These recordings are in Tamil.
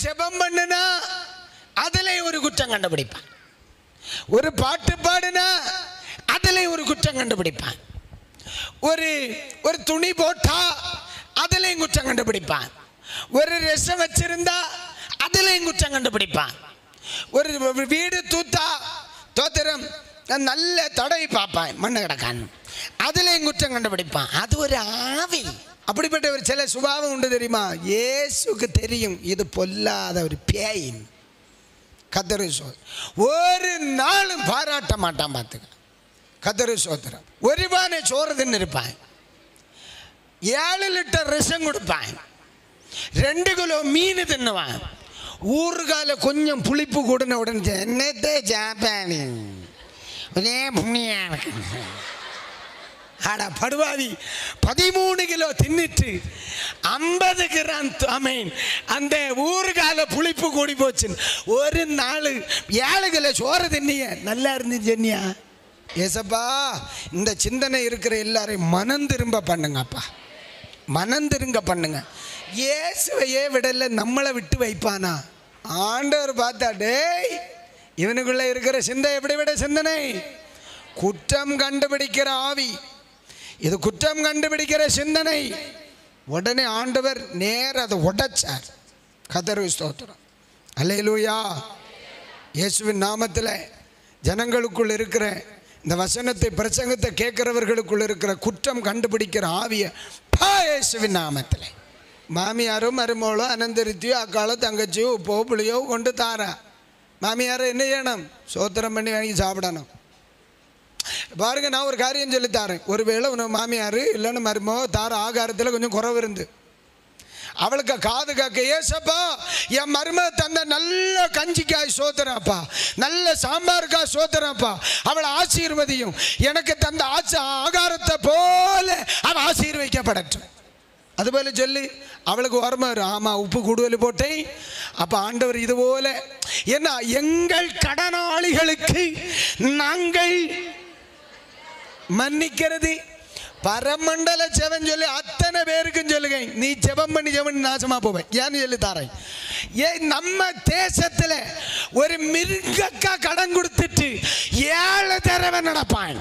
ஜெபம் பண்ணுனா அதுல ஒரு குற்றம் கண்டுபிடிப்பான் ஒரு பாட்டு பாடுனா அதுல ஒரு குற்றம் கண்டுபிடிப்பான் ஒரு ஒரு துணி போட்டா அதுலயும் குற்றம் கண்டுபிடிப்பான் ஒரு ரசம் வச்சிருந்தா அதுலயும் குற்றம் கண்டுபிடிப்பான் ஒரு வீடு தூத்தா தோத்திரம் நல்ல தடவை பார்ப்பான் மண்ணு கிடக்கான் அதுலயும் குற்றம் கண்டுபிடிப்பான் அது ஒரு ஆவி அப்படிப்பட்ட ஒரு சில சுபாவம் உண்டு தெரியுமா இயேசுக்கு தெரியும் இது பொல்லாத ஒரு பேய் கத்தரு சோ ஒரு நாளும் பாராட்ட மாட்டான் பார்த்துக்க கத்தரு சோத்திரம் ஒரு பானை சோறு தின்னு இருப்பான் ஏழு லிட்டர் ரசம் கொடுப்பான் ரெண்டு கிலோ மீன் தின்னுவான் ஊறுகால கொஞ்சம் புளிப்பு கூடன உடனே என்னத்தே ஜாப்பானி ஒரே புண்ணியா இருக்கு ஆடா படுவாவி பதிமூணு கிலோ தின்னுட்டு ஐம்பது கிராம் அமீன் அந்த ஊறுகால புளிப்பு கூடி போச்சு ஒரு நாள் ஏழு கிலோ சோறு தின்னிய நல்லா இருந்துச்சு சொன்னியா ஏசப்பா இந்த சிந்தனை இருக்கிற எல்லாரையும் மனம் திரும்ப பண்ணுங்கப்பா மனம் திருங்க பண்ணுங்க இயேசுவையே விடல நம்மளை விட்டு வைப்பானா ஆண்டவர் பார்த்தா டேய் இவனுக்குள்ள இருக்கிற சிந்தை எப்படி விட சிந்தனை குற்றம் கண்டுபிடிக்கிற ஆவி இது குற்றம் கண்டுபிடிக்கிற சிந்தனை உடனே ஆண்டவர் நேர அதை உடைச்சார் கதரு ஸ்தோத்திரம் அல்லேலூயா இயேசுவின் நாமத்தில் ஜனங்களுக்குள் இருக்கிற இந்த வசனத்தை பிரசங்கத்தை கேட்கிறவர்களுக்குள் இருக்கிற குற்றம் கண்டுபிடிக்கிற ஆவிய பா இயேசுவின் நாமத்தில் மாமியாரோ மருமகளோ அனந்தரித்தியோ அக்காலோ தங்கச்சியோ உப்போ புளியோ கொண்டு தாரா மாமியாரை என்ன செய்யணும் சோத்திரம் பண்ணி வாங்கி சாப்பிடணும் பாருங்க நான் ஒரு காரியம் சொல்லி தாரேன் ஒருவேளை உன் மாமியார் இல்லைன்னு மருமோ தார ஆகாரத்தில் கொஞ்சம் குறவு இருந்து அவளுக்கு காது காக்க ஏசப்பா என் மரும தந்த நல்ல கஞ்சிக்காய் சோத்துறாப்பா நல்ல சாம்பாருக்காய் சோத்துறாப்பா அவளை ஆசீர்வதியும் எனக்கு தந்த ஆச்ச ஆகாரத்தை போல அவள் ஆசீர்வதிக்கப்படட்டும் அதுபோல சொல்லி அவளுக்கு வரமாரு ஆமாம் உப்பு கூடுதல் போட்டேன் அப்போ ஆண்டவர் இது போல என்ன எங்கள் கடனாளிகளுக்கு நாங்கள் மன்னிக்கிறது பரமண்டல ஜெபம் சொல்லி அத்தனை பேருக்கும் சொல்லுங்க நீ ஜெபம் பண்ணி ஜெபம் பண்ணி நாசமா போவேன் ஏன்னு சொல்லி தாரேன் ஏ நம்ம தேசத்துல ஒரு மிருகக்கா கடன் கொடுத்துட்டு ஏழு தடவை நடப்பான்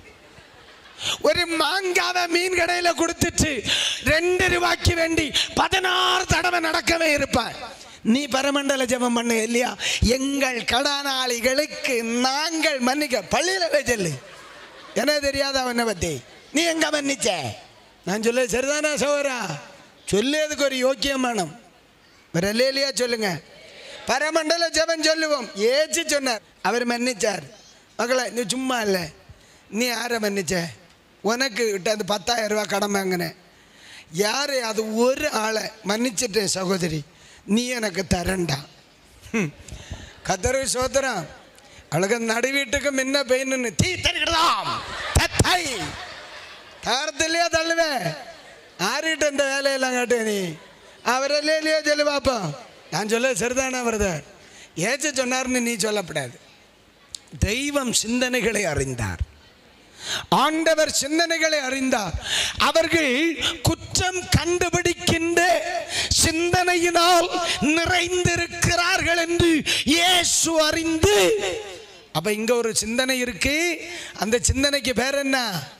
ஒரு மாங்காவை மீன் கடையில கொடுத்துட்டு ரெண்டு ரூபாய்க்கு வேண்டி பதினாறு தடவை நடக்கவே இருப்பான் நீ பரமண்டல ஜெபம் பண்ணு இல்லையா எங்கள் கடனாளிகளுக்கு நாங்கள் மன்னிக்க பள்ளியில போய் சொல்லு என்ன தெரியாத அவனை பத்தி நீ எங்க மன்னிச்ச நான் சொல்ல சரிதானா சோரா சொல்லியதுக்கு ஒரு யோக்கியமானம் வேற இல்லையா சொல்லுங்க பரமண்டல ஜெபம் சொல்லுவோம் ஏச்சு சொன்னார் அவர் மன்னிச்சார் மகளே நீ சும்மா இல்லை நீ யாரை மன்னிச்ச உனக்கு கிட்ட அந்த பத்தாயிரம் ரூபாய் கடன் வாங்கினேன் யார் அது ஒரு ஆளை மன்னிச்சிட்டேன் சகோதரி நீ எனக்கு தரண்டா ஹம். கத்தரு சோதரம் அவளுக்கு நடு வீட்டுக்கு முன்ன பெயின்னு தீ தருகிறதாம் தத்தை தாரத்திலேயே தள்ளுவேன் ஆறிட்டு இந்த வேலையெல்லாம் காட்டு நீ அவரே இல்லையா சொல்லு பாப்போம் நான் சொல்ல சரிதானா பிரதர் ஏச்சு சொன்னார்னு நீ சொல்லப்படாது தெய்வம் சிந்தனைகளை அறிந்தார் ஆண்டவர் சிந்தனைகளை அறிந்தார் அவர்கள் குற்றம் கண்டுபிடிக்கின்ற சிந்தனையினால் நிறைந்திருக்கிறார்கள் என்று இயேசு அறிந்து அப்ப இங்க ஒரு சிந்தனை இருக்கு அந்த சிந்தனைக்கு பேர் என்ன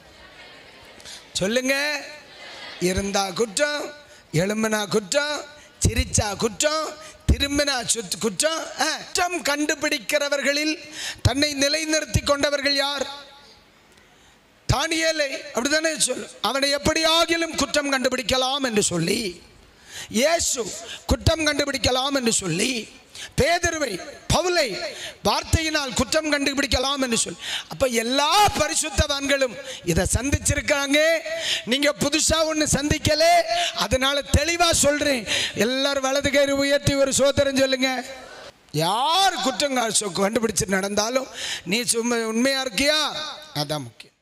சொல்லுங்க இருந்தா குற்றம் எழும்பினா குற்றம் சிரிச்சா குற்றம் திரும்பினா சுத் குற்றம் ஆ, குற்றம் கண்டுபிடிக்கிறவர்களில் தன்னை நிலைநிறுத்தி கொண்டவர்கள் யார் தானியேலை அப்படித்தானே சொல்லு அவனை எப்படியாகிலும் குற்றம் கண்டுபிடிக்கலாம் என்று சொல்லி இயேசு குற்றம் கண்டுபிடிக்கலாம் என்று சொல்லி பேதருவை பவுலை வார்த்தையினால் குற்றம் கண்டுபிடிக்கலாம் என்று சொல்லி அப்ப எல்லா பரிசுத்தவான்களும் இதை சந்திச்சிருக்காங்க நீங்க புதுசா ஒன்று சந்திக்கல அதனால தெளிவா சொல்றேன் எல்லாரும் வலது கயிறு உயர்த்தி ஒரு சோதரம் சொல்லுங்க யார் குற்றம் கண்டுபிடிச்சு நடந்தாலும் நீ சும்மா உண்மையா இருக்கியா அதான் முக்கியம்